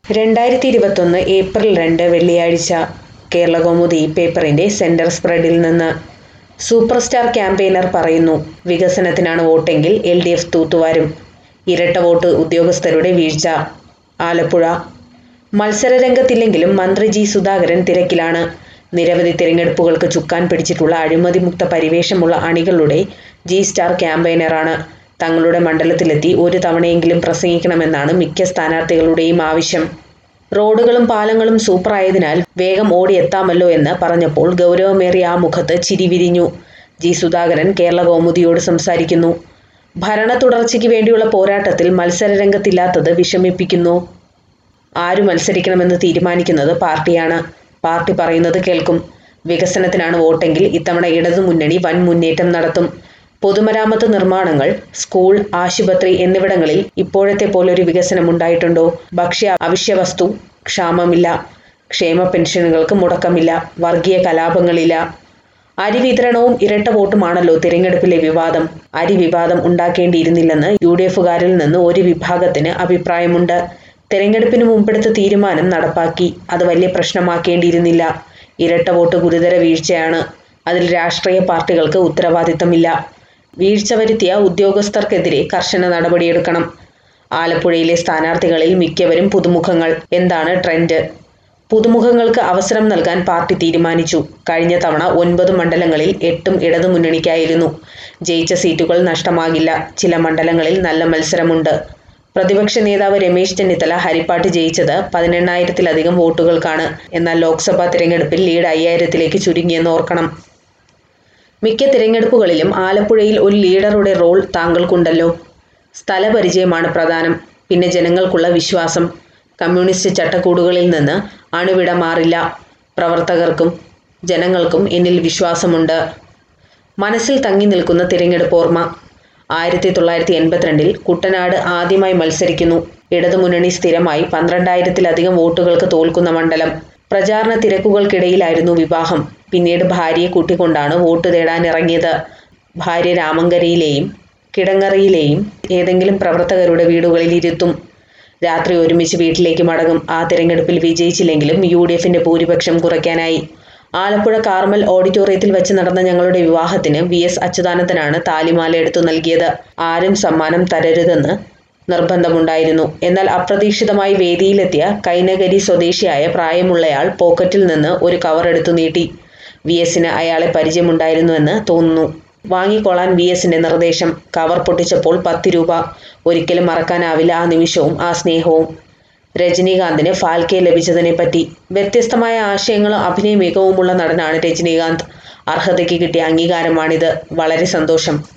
രണ്ടായിരത്തി ഇരുപത്തൊന്ന് ഏപ്രിൽ രണ്ട് വെള്ളിയാഴ്ച കേരളകൗമുദി പേപ്പറിന്റെ സെന്റർ സ്പ്രെഡിൽ നിന്ന് സൂപ്പർ സ്റ്റാർ ക്യാമ്പയിനർ പറയുന്നു വികസനത്തിനാണ് വോട്ടെങ്കിൽ എൽ ഡി എഫ് തൂത്തുവാരും ഇരട്ട വോട്ട് ഉദ്യോഗസ്ഥരുടെ വീഴ്ച ആലപ്പുഴ മത്സരരംഗത്തില്ലെങ്കിലും മന്ത്രി ജി സുധാകരൻ തിരക്കിലാണ് നിരവധി തിരഞ്ഞെടുപ്പുകൾക്ക് ചുക്കാൻ പിടിച്ചിട്ടുള്ള അഴിമതിമുക്ത പരിവേഷമുള്ള അണികളുടെ ജി സ്റ്റാർ ക്യാമ്പയിനറാണ് തങ്ങളുടെ മണ്ഡലത്തിലെത്തി ഒരു തവണയെങ്കിലും പ്രസംഗിക്കണമെന്നാണ് മിക്ക സ്ഥാനാർത്ഥികളുടെയും ആവശ്യം റോഡുകളും പാലങ്ങളും സൂപ്പറായതിനാൽ വേഗം ഓടിയെത്താമല്ലോ എന്ന് പറഞ്ഞപ്പോൾ ഗൗരവമേറിയ ആ മുഖത്ത് ചിരി വിരിഞ്ഞു ജി സുധാകരൻ കേരള കൗമുദിയോട് സംസാരിക്കുന്നു ഭരണ തുടർച്ചയ്ക്ക് വേണ്ടിയുള്ള പോരാട്ടത്തിൽ മത്സരരംഗത്തില്ലാത്തത് വിഷമിപ്പിക്കുന്നു ആരു മത്സരിക്കണമെന്ന് തീരുമാനിക്കുന്നത് പാർട്ടിയാണ് പാർട്ടി പറയുന്നത് കേൾക്കും വികസനത്തിനാണ് വോട്ടെങ്കിൽ ഇത്തവണ ഇടതുമുന്നണി വൻ മുന്നേറ്റം നടത്തും പൊതുമരാമത്ത് നിർമ്മാണങ്ങൾ സ്കൂൾ ആശുപത്രി എന്നിവിടങ്ങളിൽ ഇപ്പോഴത്തെ പോലൊരു വികസനം ഉണ്ടായിട്ടുണ്ടോ ഭക്ഷ്യ അവശ്യവസ്തു ക്ഷാമമില്ല ക്ഷേമ പെൻഷനുകൾക്ക് മുടക്കമില്ല വർഗീയ കലാപങ്ങളില്ല അരി വിതരണവും ഇരട്ട വോട്ടുമാണല്ലോ തിരഞ്ഞെടുപ്പിലെ വിവാദം അരി വിവാദം ഉണ്ടാക്കേണ്ടിയിരുന്നില്ലെന്ന് യു ഡി എഫുകാരിൽ നിന്ന് ഒരു വിഭാഗത്തിന് അഭിപ്രായമുണ്ട് തെരഞ്ഞെടുപ്പിന് മുമ്പെടുത്ത തീരുമാനം നടപ്പാക്കി അത് വലിയ പ്രശ്നമാക്കേണ്ടിയിരുന്നില്ല ഇരട്ട വോട്ട് ഗുരുതര വീഴ്ചയാണ് അതിൽ രാഷ്ട്രീയ പാർട്ടികൾക്ക് ഉത്തരവാദിത്തമില്ല വീഴ്ച വരുത്തിയ ഉദ്യോഗസ്ഥർക്കെതിരെ കർശന നടപടിയെടുക്കണം ആലപ്പുഴയിലെ സ്ഥാനാർത്ഥികളിൽ മിക്കവരും പുതുമുഖങ്ങൾ എന്താണ് ട്രെൻഡ് പുതുമുഖങ്ങൾക്ക് അവസരം നൽകാൻ പാർട്ടി തീരുമാനിച്ചു കഴിഞ്ഞ തവണ ഒൻപത് മണ്ഡലങ്ങളിൽ എട്ടും ഇടതുമുന്നണിക്കായിരുന്നു ജയിച്ച സീറ്റുകൾ നഷ്ടമാകില്ല ചില മണ്ഡലങ്ങളിൽ നല്ല മത്സരമുണ്ട് പ്രതിപക്ഷ നേതാവ് രമേശ് ചെന്നിത്തല ഹരിപ്പാട്ട് ജയിച്ചത് പതിനെണ്ണായിരത്തിലധികം വോട്ടുകൾക്കാണ് എന്നാൽ ലോക്സഭാ തിരഞ്ഞെടുപ്പിൽ ലീഡ് അയ്യായിരത്തിലേക്ക് ചുരുങ്ങിയെന്ന് ഓർക്കണം മിക്ക തിരഞ്ഞെടുപ്പുകളിലും ആലപ്പുഴയിൽ ഒരു ലീഡറുടെ റോൾ താങ്കൾക്കുണ്ടല്ലോ സ്ഥലപരിചയമാണ് പ്രധാനം പിന്നെ ജനങ്ങൾക്കുള്ള വിശ്വാസം കമ്മ്യൂണിസ്റ്റ് ചട്ടക്കൂടുകളിൽ നിന്ന് അണുവിട മാറില്ല പ്രവർത്തകർക്കും ജനങ്ങൾക്കും എന്നിൽ വിശ്വാസമുണ്ട് മനസ്സിൽ തങ്ങി നിൽക്കുന്ന തിരഞ്ഞെടുപ്പ് ഓർമ്മ ആയിരത്തി തൊള്ളായിരത്തി എൺപത്തിരണ്ടിൽ കുട്ടനാട് ആദ്യമായി മത്സരിക്കുന്നു ഇടതുമുന്നണി സ്ഥിരമായി പന്ത്രണ്ടായിരത്തിലധികം വോട്ടുകൾക്ക് തോൽക്കുന്ന മണ്ഡലം പ്രചാരണ തിരക്കുകൾക്കിടയിലായിരുന്നു വിവാഹം പിന്നീട് ഭാര്യയെ കൂട്ടിക്കൊണ്ടാണ് വോട്ട് തേടാനിറങ്ങിയത് ഭാര്യ രാമങ്കരിയിലെയും കിടങ്ങറയിലെയും ഏതെങ്കിലും പ്രവർത്തകരുടെ വീടുകളിൽ ഇരുത്തും രാത്രി ഒരുമിച്ച് വീട്ടിലേക്ക് മടങ്ങും ആ തിരഞ്ഞെടുപ്പിൽ വിജയിച്ചില്ലെങ്കിലും യു ഡി എഫിന്റെ ഭൂരിപക്ഷം കുറയ്ക്കാനായി ആലപ്പുഴ കാർമൽ ഓഡിറ്റോറിയത്തിൽ വെച്ച് നടന്ന ഞങ്ങളുടെ വിവാഹത്തിന് വി എസ് അച്യുതാനന്ദനാണ് താലിമാല എടുത്തു നൽകിയത് ആരും സമ്മാനം തരരുതെന്ന് നിർബന്ധമുണ്ടായിരുന്നു എന്നാൽ അപ്രതീക്ഷിതമായി വേദിയിലെത്തിയ കൈനഗരി സ്വദേശിയായ പ്രായമുള്ളയാൾ പോക്കറ്റിൽ നിന്ന് ഒരു കവർ എടുത്തു നീട്ടി വി എസിന് അയാളെ പരിചയമുണ്ടായിരുന്നുവെന്ന് തോന്നുന്നു വാങ്ങിക്കൊള്ളാൻ വി എസിന്റെ നിർദ്ദേശം കവർ പൊട്ടിച്ചപ്പോൾ പത്ത് രൂപ ഒരിക്കലും മറക്കാനാവില്ല ആ നിമിഷവും ആ സ്നേഹവും രജനീകാന്തിന് ഫാൽക്കെ ലഭിച്ചതിനെപ്പറ്റി വ്യത്യസ്തമായ ആശയങ്ങളും അഭിനയ മികവുമുള്ള നടനാണ് രജനീകാന്ത് അർഹതയ്ക്ക് കിട്ടിയ അംഗീകാരമാണിത് വളരെ സന്തോഷം